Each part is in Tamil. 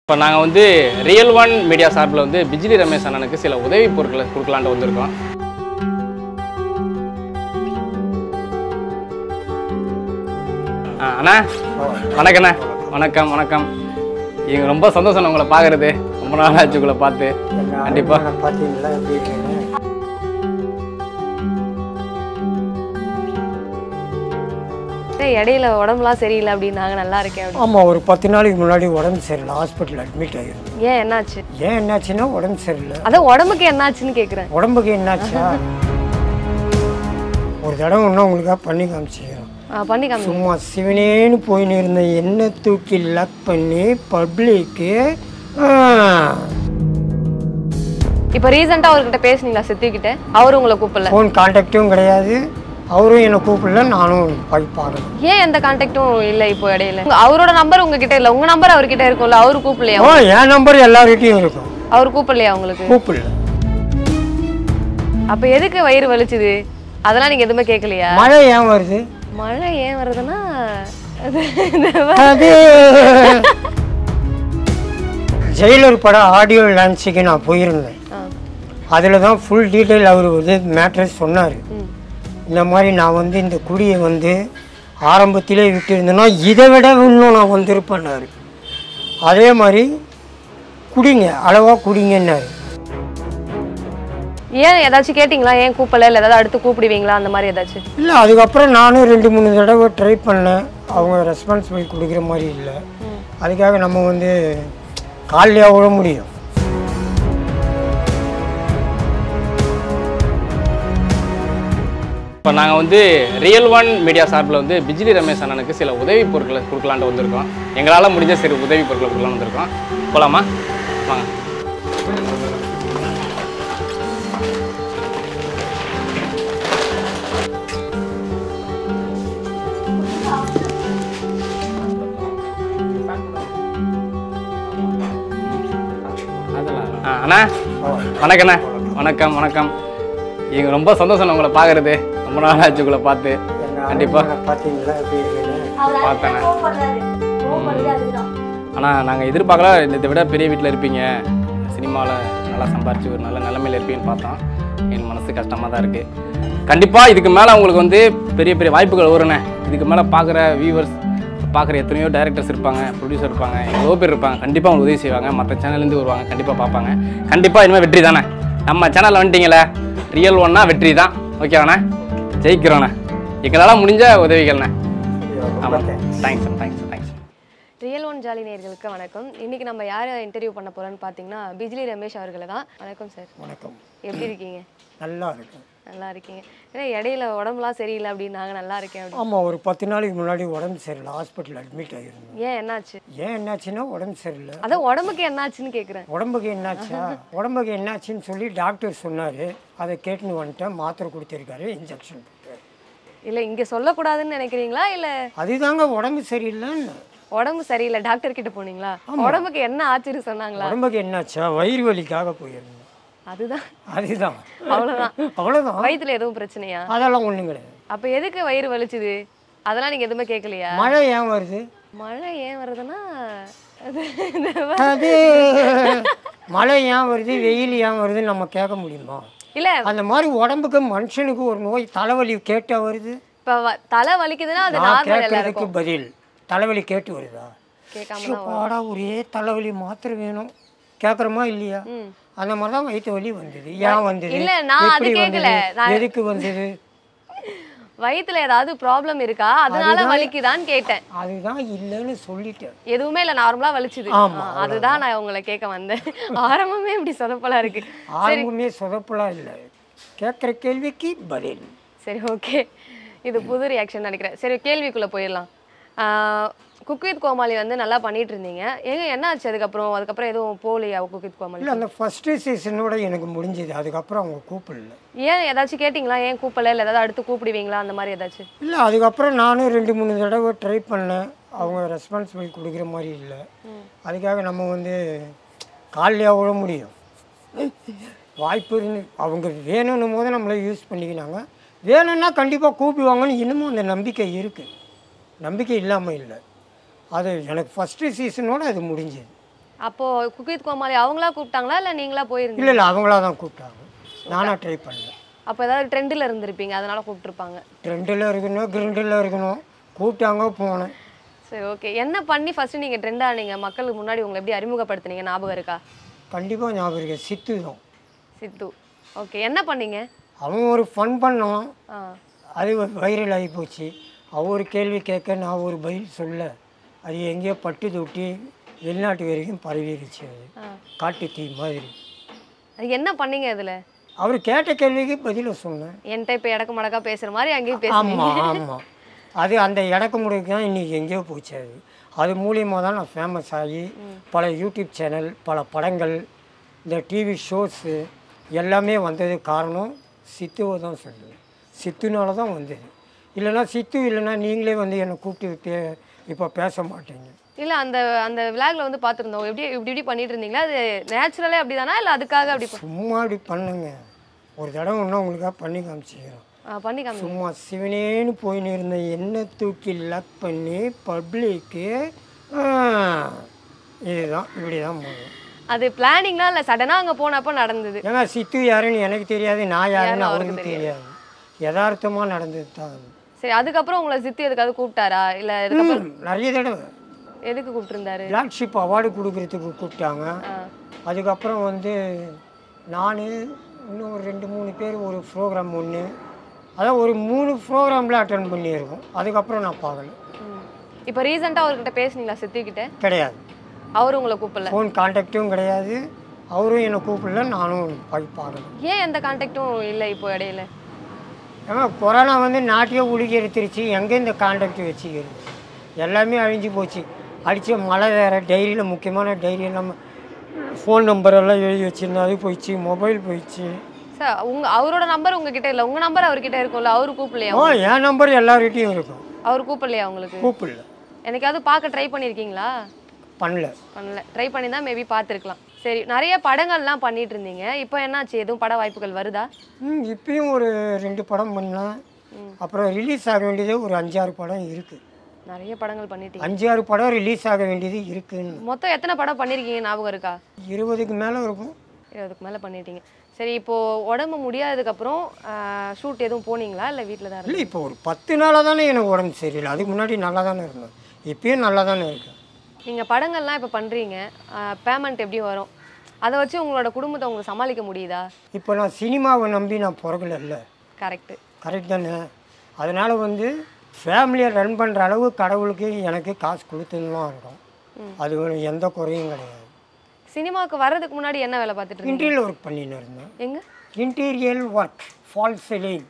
இப்போ நாங்கள் வந்து ரியல் ஒன் மீடியா சார்பில் வந்து பிஜிலி ரமேஷ் அண்ணனுக்கு சில உதவி பொருட்களை கொடுக்கலான்ட்டு வந்திருக்கோம் ஆ, அண்ணா வணக்கண்ணா வணக்கம் வணக்கம் இங்க ரொம்ப சந்தோஷம் உங்களை பார்க்கறது ரொம்ப நாள் ஆச்சு உங்களை பார்த்து கண்டிப்பா பார்த்தீங்களா எப்படி இருக்குன்னு ஏய், இடையில உடம்புலாம் சரியில்லை அப்படின்னாங்க நல்லா இருக்கேன் அப்படி ஆமாம் ஒரு பத்து நாளைக்கு முன்னாடி உடம்பு சரியில்லை ஹாஸ்பிட்டல் அட்மிட் ஆகிருந்தேன் ஏன் என்னாச்சு ஏன் என்னாச்சுன்னா உடம்பு சரியில்லை அதான் உடம்புக்கு என்னாச்சுன்னு கேக்குறேன் உடம்புக்கு என்னாச்சா ஒரு தடவை இன்னும் உங்களுக்காக பண்ணி காமிச்சிக்கிறோம் ஆ, பண்ணி காமி சும்மா சிவனேன்னு போயின்னு இருந்த எண்ணெய் தூக்கி லக் பண்ணி பப்ளிக்கு இப்போ ரீசெண்டா அவர்கிட்ட பேசுனீங்களா சித்திக்கிட்ட அவரு உங்களை கூப்பிடல ஃபோன் கான்டாக்டும் கிடையாது அவரும் என்னை கூப்பிடல நானும் போய் பார்க்கணும் ஏன் எந்த கான்டாக்டும் இல்ல இப்போ இடையில உங்க- அவரோட நம்பர் உங்ககிட்ட இல்ல உங்க நம்பர் அவர்கிட்ட இருக்கும்ல அவரு கூப்பிடலையா ஓ என் நம்பர் எல்லார்கிட்டையும் இருக்கும் அவர் கூப்பிடலையா உங்களுக்கு கூப்பிடல அப்ப எதுக்கு வயிறு வலிச்சுது அதெல்லாம் நீங்க எதுவுமே கேட்கலையா மழை ஏன் வருது மழை ஏன் வருதுன்னா அது அது ஜெயிலர் படம் ஆடியோ லான்ச்சுக்கு நான் போயிருந்தேன் ஆ, அதில் தான் ஃபுல் டீட்டெயில் அவர் வந்து மேட்ரஸ் சொன்னார் ம். இந்த மாதிரி நான் வந்து இந்த குடியை வந்து ஆரம்பத்திலே விட்டுருந்தேன்னா இதை விட இன்னும் நான் வந்திருப்பேன்னாரு அதே மாதிரி குடிங்க அளவாக குடிங்கன்னாரு ஏன் ஏதாச்சும் கேட்டிங்களா ஏன் கூப்பிடல இல்ல ஏதாவது அடுத்து கூப்பிடுவீங்களா அந்த மாதிரி ஏதாச்சும் இல்லை அதுக்கப்புறம் நானும் ரெண்டு மூணு தடவை ட்ரை பண்ணேன் அவங்க ரெஸ்பான்சிபிள் கொடுக்குற மாதிரி இல்லை அதுக்காக நம்ம வந்து காலையாக விட முடியும் இப்போ நாங்கள் வந்து ரியல் ஒன் மீடியா சார்பில் வந்து பிஜிலி ரமேஷ் அண்ணனுக்கு சில உதவி பொருட்களை கொடுக்கலான்ட்டு வந்திருக்கோம் எங்களால் முடிஞ்ச சிறு உதவி பொருட்களை கொடுக்கலான்னு வந்திருக்கோம் போகலாமா வாங்க அதெல்லாம் ஆ, அண்ணா வணக்கண்ணா வணக்கம் வணக்கம் இங்க ரொம்ப சந்தோஷம் உங்களை பார்க்கறது ரொம்ப நாள் ஆச்சு உங்களை பார்த்து கண்டிப்பா பார்த்தீங்களா எப்படி இருக்குன்னு பார்த்தேண்ணே ஆனால் நாங்கள் எதிர்பார்க்கல இதை விட பெரிய வீட்டில் இருப்பீங்க சினிமாவில் நல்லா சம்பாரிச்சு ஒரு நல்ல நிலைமையில் இருப்பீங்கன்னு பார்த்தோம் என் மனசு கஷ்டமாக தான் இருக்குது கண்டிப்பாக இதுக்கு மேலே உங்களுக்கு வந்து பெரிய பெரிய வாய்ப்புகள் வருண்ணே இதுக்கு மேலே பார்க்குற வியூவர்ஸ் பார்க்குற எத்தனையோ டேரக்டர்ஸ் இருப்பாங்க ப்ரொடியூசர் இருப்பாங்க எவ்வளோ பேர் இருப்பாங்க கண்டிப்பாக உங்களுக்கு உதவி செய்வாங்க மற்ற சேனல்லேருந்து வருவாங்க கண்டிப்பாக பார்ப்பாங்க கண்டிப்பாக இனிமேல் வெற்றி தானே நம்ம சேனலில் வந்துட்டீங்களே ரியல் ஒன்னா வெற்றி தான் ஓகேவாண்ணே ஜெயிக்கிறோண்ணே எங்களால் முடிஞ்ச உதவிகள்ண்ணே ஆமாம் thanks thanks thanks real one jolly நேயர்களுக்கு வணக்கம் இன்னைக்கு நம்ம யாரை இன்டர்வியூ பண்ண போறோம்னு பார்த்தீங்கன்னா பிஜிலி ரமேஷ் அவர்களை தான் வணக்கம் சார் வணக்கம் எப்படி இருக்கீங்க நல்லா இருக்கும் நல்லா இருக்கீங்க ஏன்னா இடையில உடம்புலாம் சரியில்லை அப்படின்னாங்க நல்லா இருக்கேன் அப்படி ஆமாம் ஒரு பத்து நாளைக்கு முன்னாடி உடம்பு சரியில்லை ஹாஸ்பிட்டல் அட்மிட் ஆகிருந்தேன் ஏன் என்னாச்சு ஏன் என்னாச்சுன்னா உடம்பு சரியில்லை அதான் உடம்புக்கு என்னாச்சுன்னு கேட்குறேன் உடம்புக்கு என்னாச்சா உடம்புக்கு என்னாச்சுன்னு சொல்லி டாக்டர் சொன்னார் அதை கேட்டுன்னு வந்துட்டேன் மாத்திரை கொடுத்துருக்காரு இன்ஜெக்ஷன் போட்டாரு இல்லை இங்கே சொல்லக்கூடாதுன்னு நினைக்கிறீங்களா இல்லை அதுதாங்க உடம்பு சரியில்லைன்னு உடம்பு சரியில்லை டாக்டர் கிட்ட போனீங்களா உடம்புக்கு என்ன ஆச்சுன்னு சொன்னாங்களா உடம்புக்கு என்னாச்சா வயிறு வலிக்காக போயிருந்தேன் அதுதான் அதுதான் அவ்வளோதான் அவ்வளோதான் வயித்துல எதுவும் பிரச்சனையா அதெல்லாம் ஒன்றும் கிடையாது அப்போ எதுக்கு வயிறு வலிச்சுது அதெல்லாம் நீங்கள் எதுவுமே கேட்கலையா மழை ஏன் வருது மழை ஏன் வருதுன்னா அது அது மழை ஏன் வருது வெயில் ஏன் வருதுன்னு நம்ம கேட்க முடியுமா இல்லை அந்த மாதிரி உடம்புக்கு மனுஷனுக்கு ஒரு நோய் தலைவலி கேட்டா வருது இப்போ தலை வலிக்குதுன்னா அது நான் நார்மல் கேட்கறதுக்கு எல்லாருக்கும் பதில் தலைவலி கேட்டு வருதா கேட்காம ஐயோ, பாடா ஒரே தலைவலி மாத்திரை வேணும் கேட்குறோமா இல்லையா ம். அந்த மாதிரி தான் வயிற்று வலி வந்தது ஏன் வந்தது இல்ல, நான் அது எப்படி கேட்கல. வந்தது? நான்- எதுக்கு வந்தது வயித்துல ஏதாவது ப்ராப்ளம் இருக்கா அதனால வலிக்குதான்னு கேட்டேன் அதுதான் இல்லைன்னு சொல்லிட்டேன் எதுவுமே இல்ல நார்மலா வலிச்சுது ஆமா, ஆ, அதுதான் நான் உங்களை கேட்க வந்தேன் ஆரம்பமே இப்படி சொதப்பலா இருக்கு ஆரம்பமே சொதப்பலாம் இல்லை கேட்குற கேள்விக்கு பதில் சரி ஓகே இது புது ரியாக்ஷன் நினைக்கிறேன் சரி கேள்விக்குள்ள போயிடலாம் குக் வித் கோமாளி வந்து நல்லா பண்ணிட்டு இருந்தீங்க ஏங்க என்ன ஆச்சு அதுக்கப்புறம் அதுக்கப்புறம் எதுவும் போகலையா குக் வித் கோமாளி இல்லை அந்த ஃபஸ்ட்டு சீசனோட எனக்கு முடிஞ்சது அதுக்கப்புறம் அவங்க கூப்பிடல ஏன் ஏதாச்சும் கேட்டிங்களா ஏன் கூப்பிடல இல்லை ஏதாவது அடுத்து கூப்பிடுவீங்களா அந்த மாதிரி ஏதாச்சும் இல்லை அதுக்கப்புறம் நானும் ரெண்டு மூணு தடவை ட்ரை பண்ணேன் அவங்க ரெஸ்பான்சிபிள் கொடுக்குற மாதிரி இல்லை அதுக்காக நம்ம வந்து காலையாக விட முடியும் வாய்ப்பு இருந்து அவங்க வேணும்னும் போது நம்மளை யூஸ் பண்ணிக்கினாங்க வேணும்னா கண்டிப்பாக கூப்பிடுவாங்கன்னு இன்னமும் அந்த நம்பிக்கை இருக்குது நம்பிக்கை இல்லாமல் இல்லை அது எனக்கு ஃபஸ்ட்டு சீசனோட அது முடிஞ்சது அப்போ குக்வித் கோமாளி அவங்களா கூப்பிட்டாங்களா இல்லை நீங்களா போயிருந்தீங்க இல்லை இல்லை அவங்களா தான் கூப்பிட்டாங்க நானாக ட்ரை பண்ணேன் அப்போ ஏதாவது ட்ரெண்டில் இருந்திருப்பீங்க அதனால கூப்பிட்டுருப்பாங்க ட்ரெண்டில் இருக்கணும் கிரிண்டில் இருக்கணும் கூப்பிட்டாங்க போனேன் சரி ஓகே என்ன பண்ணி ஃபர்ஸ்ட் நீங்கள் ட்ரெண்ட் ஆனீங்க மக்களுக்கு முன்னாடி உங்களை எப்படி அறிமுகப்படுத்துனீங்க ஞாபகம் இருக்கா கண்டிப்பாக ஞாபகம் இருக்கு சித்து தான் சித்து ஓகே என்ன பண்ணீங்க அவன் ஒரு ஃபன் பண்ணான் ஆ அது வைரல் ஆகி போச்சு அவ ஒரு கேள்வி கேட்க நான் ஒரு பதில் சொல்ல அது எங்கேயோ பட்டு தொட்டி வெளிநாட்டு வரைக்கும் பரவிடுச்சு அது ஆ காட்டு தீ மாதிரி அது என்ன பண்ணீங்க அதில் அவர் கேட்ட கேள்விக்கு பதிலை சொன்னேன் என்கிட்ட இப்போ இடக்கு மடக்கா பேசுகிற மாதிரி அங்கேயும் பேசுனீங்க ஆமாம் ஆமாம் அது அந்த இடக்கு முறைக்கு தான் இன்றைக்கி எங்கேயோ போச்சு அது அது மூலியமாக தான் நான் ஃபேமஸ் ஆகி பல யூடியூப் சேனல் பல படங்கள் இந்த டிவி ஷோஸு எல்லாமே வந்தது காரணம் சித்துவை தான் சொல்லுவேன் சித்துனால தான் வந்தது இல்லைன்னா சித்து இல்லைன்னா நீங்களே வந்து என்னை கூப்பிட்டு விட்டு இப்போ பேச மாட்டீங்க இல்லை அந்த அந்த விளாக்ல வந்து பார்த்துருந்தோம் எப்படி இப்படி இப்படி பண்ணிட்டு இருந்தீங்களா அது நேச்சுரலே அப்படி தானா இல்லை அதுக்காக அப்படி ப- சும்மா அப்படி பண்ணுங்க ஒரு தடவை ஒன்றும் உங்களுக்காக பண்ணி காமிச்சிக்கிறோம் ஆ, பண்ணி காமி சும்மா சிவனேன்னு போயின்னு இருந்த எண்ணெய் தூக்கி லக் பண்ணி பப்ளிக்கு இதுதான் இப்படி தான் போகும் அது பிளானிங்லாம் இல்லை சடனாக அங்கே போனப்போ நடந்தது ஏன்னா சித்து யாருன்னு எனக்கு தெரியாது நான் யாருன்னு அவருக்கு தெரியாது யதார்த்தமாக நடந்தது தான் அது. சரி அதுக்கப்புறம் உங்களை சித்தி எதுக்காவது கூப்பிட்டாரா இல்லை இதுக்கப்புறம் ம், நிறைய தடவை எதுக்கு கூப்பிட்டுருந்தாரு பிளாக்ஷிப் அவார்டு கொடுக்கறதுக்கு கூப்பிட்டாங்க ஆ அதுக்கப்புறம் வந்து நான் இன்னும் ஒரு ரெண்டு மூணு பேர் ஒரு ப்ரோக்ராம் ஒன்று அதான் ஒரு மூணு ப்ரோக்ராமில் அட்டன் பண்ணியிருக்கோம் அதுக்கப்புறம் நான் பார்க்கல ம். இப்போ ரீசெண்டாக அவர்கிட்ட பேசுனீங்களா சித்தி கிட்ட கிடையாது அவரும் உங்களை கூப்பிடல ஃபோன் கான்டாக்டும் கிடையாது அவரும் என்னை கூப்பிடல நானும் போய் பார்க்கல ஏன் எந்த கான்டாக்டும் இல்லை இப்போ இடையில ஏன்னா கொரோனா வந்து நாட்டையே உலுக்கி எடுத்துருச்சு எங்கே இந்த கான்டாக்ட் வச்சுக்கிறது எல்லாமே அழிஞ்சு போச்சு அடித்த மழை வேறு டைரியில் முக்கியமான டைரி நம்ம ஃபோன் நம்பர் எல்லாம் எழுதி வச்சுருந்தா அது போயிடுச்சு மொபைல் போயிடுச்சு சார் உங்க அவரோட நம்பர் உங்ககிட்ட இல்லை உங்க நம்பர் அவர்கிட்ட இருக்கும்ல அவரு கூப்பிடலையா ஓ என் நம்பர் எல்லார்கிட்டையும் இருக்கும் அவர் கூப்பிடலையா உங்களுக்கு கூப்பிடல என்னைக்காவது பார்க்க ட்ரை பண்ணியிருக்கீங்களா பண்ணல பண்ணல ட்ரை பண்ணி தான் மேபி பார்த்துருக்கலாம் சரி நிறைய படங்கள்லாம் பண்ணிட்டு இருந்தீங்க இப்போ என்னாச்சு எதுவும் பட வாய்ப்புகள் வருதா ம் இப்பயும் ஒரு ரெண்டு படம் பண்ணலாம் அப்புறம் ரிலீஸ் ஆக வேண்டியது ஒரு அஞ்சாறு படம் இருக்குது நிறைய படங்கள் பண்ணிட்டீங்க அஞ்சாறு படம் ரிலீஸ் ஆக வேண்டியது இருக்குன்னு மொத்தம் எத்தனை படம் பண்ணியிருக்கீங்க ஞாபகம் இருக்கா இருபதுக்கு மேலே இருக்கும் இருபதுக்கு மேலே பண்ணிட்டீங்க சரி இப்போ உடம்பு முடியாததுக்கப்புறம் ஷூட் எதுவும் போனீங்களா இல்லை வீட்டில் தான் இல்லை இப்போ ஒரு பத்து நாளாக தானே எனக்கு உடம்பு சரியில்லை அதுக்கு முன்னாடி நல்லா தானே இருந்தேன் இப்பயும் நல்லா தானே இருக்கேன் நீங்கள் படங்கள்லாம் இப்போ பண்ணுறீங்க பேமெண்ட் எப்படி வரும் அதை வச்சு உங்களோட குடும்பத்தை உங்களுக்கு சமாளிக்க முடியுதா இப்போ நான் சினிமாவை நம்பி நான் பிறக்கல கரெக்டு கரெக்ட் தானே அதனால் வந்து ஃபேமிலியை ரன் பண்ணுற அளவு கடவுளுக்கு எனக்கு காசு கொடுத்துலாம் இருக்கும் அது ஒரு எந்த குறையும் கிடையாது சினிமாவுக்கு வர்றதுக்கு முன்னாடி என்ன வேலை பார்த்துட்டு இருக்கீங்க இன்டீரியல் ஒர்க் பண்ணின்னு இருந்தேன் எங்க interior work false ceiling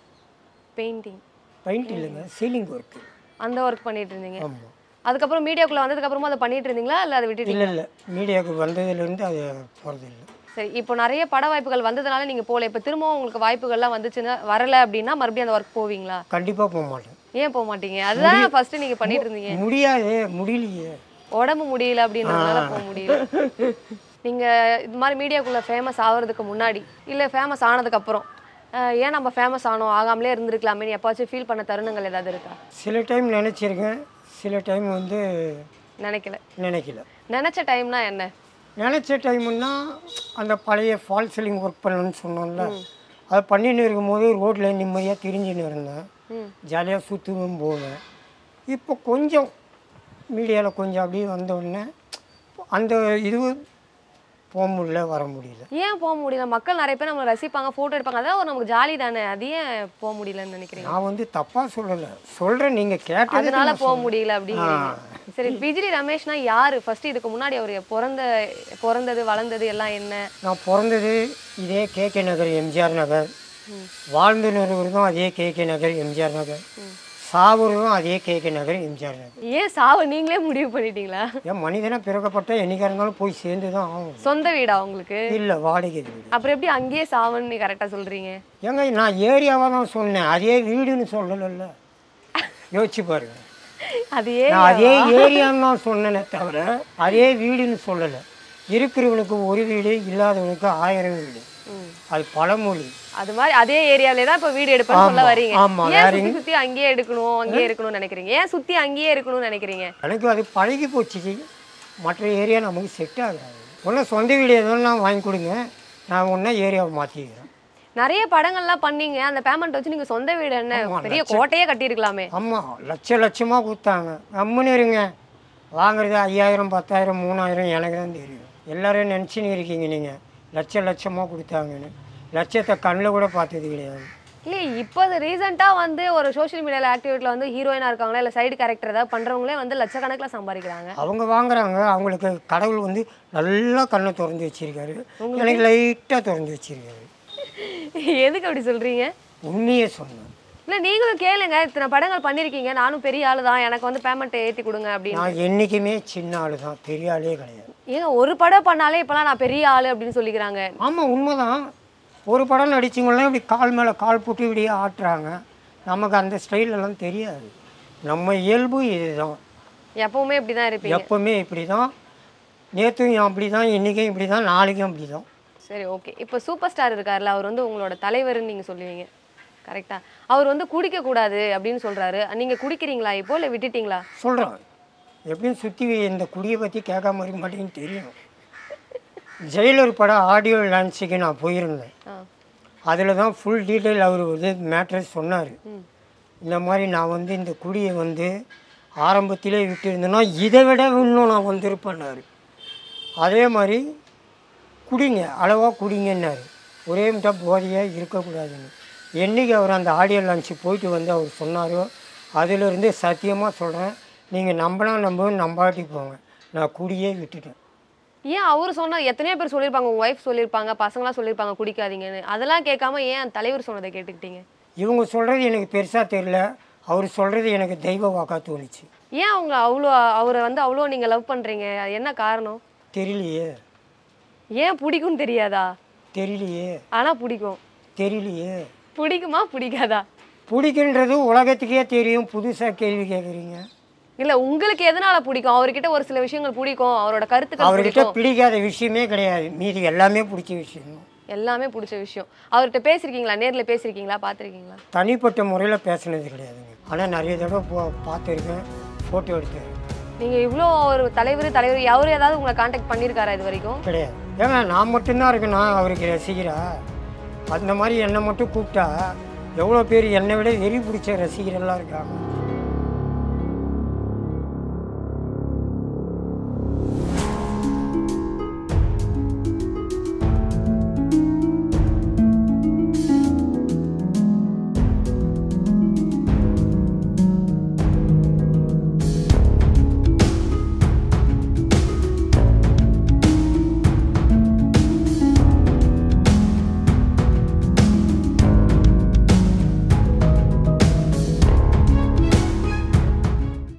painting paint இல்லைங்க சீலிங் ஒர்க்கு அந்த ஒர்க் பண்ணிட்டு இருந்தீங்க ஆமாம் அதுக்கப்புறம் மீடியாக்குள்ள வந்ததுக்கு அப்புறமா அதை பண்ணிட்டு இருந்தீங்களா இல்லை அதை விட்டுட்டு இல்லை இல்லை மீடியாவுக்கு வந்ததுலேருந்து அது போகிறது இல்லை சரி இப்போ நிறைய பட வாய்ப்புகள் வந்ததுனால நீங்க போகல இப்போ திரும்பவும் உங்களுக்கு வாய்ப்புகள்லாம் வந்துச்சுன்னா வரல அப்படின்னா மறுபடியும் அந்த ஒர்க் போவீங்களா கண்டிப்பாக போக மாட்டேன் ஏன் போக மாட்டீங்க அதுதான் ஃபர்ஸ்ட் நீங்க பண்ணிட்டு இருந்தீங்க முடியாது முடியலையே உடம்பு முடியல அப்படின்றதுனால போக முடியல நீங்க இது மாதிரி மீடியாக்குள்ள ஃபேமஸ் ஆகிறதுக்கு முன்னாடி இல்ல ஃபேமஸ் ஆனதுக்கு அப்புறம் அஹ், ஏன் நம்ம ஃபேமஸ் ஆனோம் ஆகாமலே இருந்திருக்கலாமே எப்பாச்சும் ஃபீல் பண்ண தருணங்கள் ஏதாவது இருக்கா சில டைம் நினச்சிருக்கேன் சில டைம் வந்து நினைக்கல நினைக்கல நினைச்ச டைம்னா என்ன நினச்ச டைமுன்னா அந்த பழைய ஃபால் சீலிங் ஒர்க் பண்ணணும்னு சொன்னோம்ல அதை பண்ணின்னு இருக்கும்போது ரோட்டில் நிம்மதியாக திரிஞ்சுன்னு இருந்தேன் ம். ஜாலியாக சுற்றுவும் போவேன் இப்போ கொஞ்சம் மீடியாவில் கொஞ்சம் அப்படியே வந்த உடனே அந்த இது போக முடியல வர முடியல ஏன் போக முடியல மக்கள் நிறைய பேர் நம்மளை ரசிப்பாங்க ஃபோட்டோ எடுப்பாங்க அதான் ஒரு நமக்கு ஜாலி தானே அது ஏன் போக முடியலன்னு நினைக்கிறீங்க நான் வந்து தப்பாக சொல்லலை சொல்கிறேன் நீங்கள் கேட்டது அதனால போக முடியல அப்படிங்கிறீங்க சரி பிஜிலி ரமேஷ்னா யாரு ஃபர்ஸ்ட் இதுக்கு முன்னாடி அவர் பிறந்த பிறந்தது வளர்ந்தது எல்லாம் என்ன நான் பிறந்தது இதே கேகே நகர் எம்ஜிஆர் நகர் வாழ்ந்து நிறுவனதும் அதே கேகே நகர் எம்ஜிஆர் நகர் சாவுறதும் அதே கேகே நகர் எம்ஜிஆர் நகர் ஏன் சாவு நீங்களே முடிவு பண்ணிட்டீங்களா ஏன் மனிதனாக பிறக்கப்பட்ட என்னைக்கா இருந்தாலும் போய் சேர்ந்து தான் ஆகும் சொந்த வீடா உங்களுக்கு இல்லை வாடகை வீடு அப்புறம் எப்படி அங்கேயே சாவுன்னு கரெக்டா சொல்றீங்க ஏங்க நான் ஏரியாவாக தான் சொன்னேன் அதே வீடுன்னு சொல்லலைல்ல யோசிச்சு பாருங்க அது ஏன் நான் அதே ஏரியான்னு தான் சொன்னேனே தவிர அதே வீடுன்னு சொல்லலை இருக்கிறவனுக்கு ஒரு வீடு இல்லாதவனுக்கு ஆயிரம் வீடு அது பழமொழி அது மாதிரி அதே ஏரியாலே தான் இப்ப வீடு எடுப்பேன்னு சொல்ல ஆமா, வரீங்க ஆமா, ஏன் வேற சுத்தி சுத்தி அங்கேயே எடுக்கணும் அங்கேயே இருக்கணும்னு நினைக்கிறீங்க ஏன் சுத்தி அங்கேயே இருக்கணும்னு நினைக்கிறீங்க எனக்கு அது பழகி போச்சு மற்ற ஏரியா நமக்கு செட் ஆகாது ஒன்றும் சொந்த வீடு எதுவும் வாங்கி கொடுங்க நான் ஒன்றா ஏரியாவை மாற்றிக்கிறேன் நிறைய படங்கள்லாம் பண்ணீங்க அந்த பேமெண்ட் வச்சு நீங்க சொந்த வீடு என்ன ஆமா, பெரிய கோட்டையே கட்டியிருக்கலாமே ஆமாம் லட்ச லட்சமாக கொடுத்தாங்க கம்முன்னு இருங்க வாங்குறது ஐயாயிரம் பத்தாயிரம் மூணாயிரம் எனக்கு தான் தெரியும் எல்லாரும் நினச்சின்னு இருக்கீங்க நீங்கள் லட்ச லட்சமாக கொடுத்தாங்கன்னு லட்சத்தை கண்ணில் கூட பார்த்தது கிடையாது இல்லை இப்போ ரீசெண்டாக வந்து ஒரு சோஷியல் மீடியாவில் ஆக்டிவிட்டியில் வந்து ஹீரோயினாக இருக்காங்களா இல்லை சைடு கேரக்டர் ஏதாவது பண்ணுறவங்களே வந்து லட்சக்கணக்கில் சம்பாதிக்கிறாங்க அவங்க வாங்குறாங்க அவங்களுக்கு கடவுள் வந்து நல்லா கண்ணை திறந்து வச்சிருக்காரு எனக்கு லைட்டாக திறந்து வச்சிருக்காரு எதுக்கு அப்படி சொல்கிறீங்க உண்மையே சொன்னேன் இல்லை நீங்களும் கேளுங்க இத்தனை படங்கள் பண்ணியிருக்கீங்க நானும் பெரிய ஆளு தான் எனக்கு வந்து பேமெண்ட் ஏற்றி கொடுங்க அப்படின்னு நான் என்றைக்குமே சின்ன ஆள் தான் பெரிய ஆளே கிடையாது ஏங்க ஒரு படம் பண்ணாலே இப்போலாம் நான் பெரிய ஆளு அப்படின்னு சொல்லிக்கிறாங்க ஆமாம் உண்மைதான் ஒரு படம் நடிச்சவங்களாம் இப்படி கால் மேலே கால் போட்டு இப்படியே ஆட்டுறாங்க நமக்கு அந்த ஸ்டைல் எல்லாம் தெரியாது நம்ம இயல்பு இதுதான் எப்பவுமே இப்படி தான் இருப்பீங்க எப்பவுமே இப்படி தான் நேற்றும் அப்படி தான் இன்றைக்கும் இப்படி தான் நாளைக்கும் அப்படி தான் சரி ஓகே இப்போ சூப்பர் ஸ்டார் இருக்கார்ல அவர் வந்து உங்களோட தலைவர்னு நீங்கள் சொல்லுவீங்க கரெக்டா அவர் வந்து குடிக்க கூடாது அப்படின்னு சொல்றாரு நீங்க குடிக்கிறீங்களா இப்போ இல்லை விட்டுட்டீங்களா சொல்கிறேன் எப்படியும் சுற்றி இந்த குடியை பற்றி கேட்காம இருக்க மாட்டேங்குன்னு தெரியும் ஜெயிலர் படம் ஆடியோ லான்ச்சுக்கு நான் போயிருந்தேன் ஆ அதில் தான் ஃபுல் டீட்டெயில் அவர் வந்து மேட்ரு சொன்னார் இந்த மாதிரி நான் வந்து இந்த குடியை வந்து ஆரம்பத்திலே விட்டுருந்தேன்னா இதை விட இன்னும் நான் வந்திருப்பேன்னாரு அதே மாதிரி குடிங்க அளவாக குடிங்கன்னாரு ஒரே மட்டும் போதையாக இருக்கக்கூடாதுன்னு என்னைக்கு அவர் அந்த ஆடியோ லான்ச்சு போயிட்டு வந்து அவர் சொன்னாரோ அதிலிருந்து சத்தியமாக சொல்கிறேன் நீங்கள் நம்பினா நம்ப நம்பாட்டி போங்க நான் குடியே விட்டுட்டேன் ஏன் அவர் சொன்ன எத்தனையோ பேர் சொல்லியிருப்பாங்க உங்க ஒய்ஃப் சொல்லியிருப்பாங்க பசங்களாம் சொல்லியிருப்பாங்க குடிக்காதீங்கன்னு அதெல்லாம் கேட்காம ஏன் தலைவர் சொன்னதை கேட்டுக்கிட்டீங்க இவங்க சொல்கிறது எனக்கு பெருசாக தெரியல அவர் சொல்கிறது எனக்கு தெய்வ வாக்கா தோணுச்சு ஏன் அவங்க அவ்வளோ அவரை வந்து அவ்வளோ நீங்கள் லவ் பண்ணுறீங்க என்ன காரணம் தெரியலையே ஏன் பிடிக்கும்னு தெரியாதா தெரியலையே ஆனால் பிடிக்கும் தெரியலையே பிடிக்குமா பிடிக்காதா பிடிக்கின்றது உலகத்துக்கே தெரியும் புதுசாக கேள்வி கேட்குறீங்க இல்லை உங்களுக்கு எதனால பிடிக்கும் அவர்கிட்ட ஒரு சில விஷயங்கள் பிடிக்கும் அவரோட கருத்துக்கள் அவர்கிட்ட பிடிக்கும் பிடிக்காத விஷயமே கிடையாது மீதி எல்லாமே பிடிச்ச விஷயம் எல்லாமே பிடிச்ச விஷயம் அவர்கிட்ட பேசியிருக்கீங்களா நேரில் பேசியிருக்கீங்களா பார்த்துருக்கீங்களா தனிப்பட்ட முறையில் பேசுனது கிடையாதுங்க ஆனால் நிறைய தடவை போ பார்த்துருக்கேன் ஃபோட்டோ எடுத்தேன் நீங்கள் இவ்வளோ ஒரு தலைவர் தலைவர் அவர் ஏதாவது உங்களை காண்டாக்ட் பண்ணியிருக்காரா இது வரைக்கும் கிடையாது ஏங்க நான் மட்டும்தான் இருக்கேனா அவருக்கு ரசிகரா அந்த மாதிரி என்னை மட்டும் கூப்பிட்டா எவ்வளோ பேர் என்னை விட வெறி பிடிச்ச ரசிகரெல்லாம் இருக்காங்க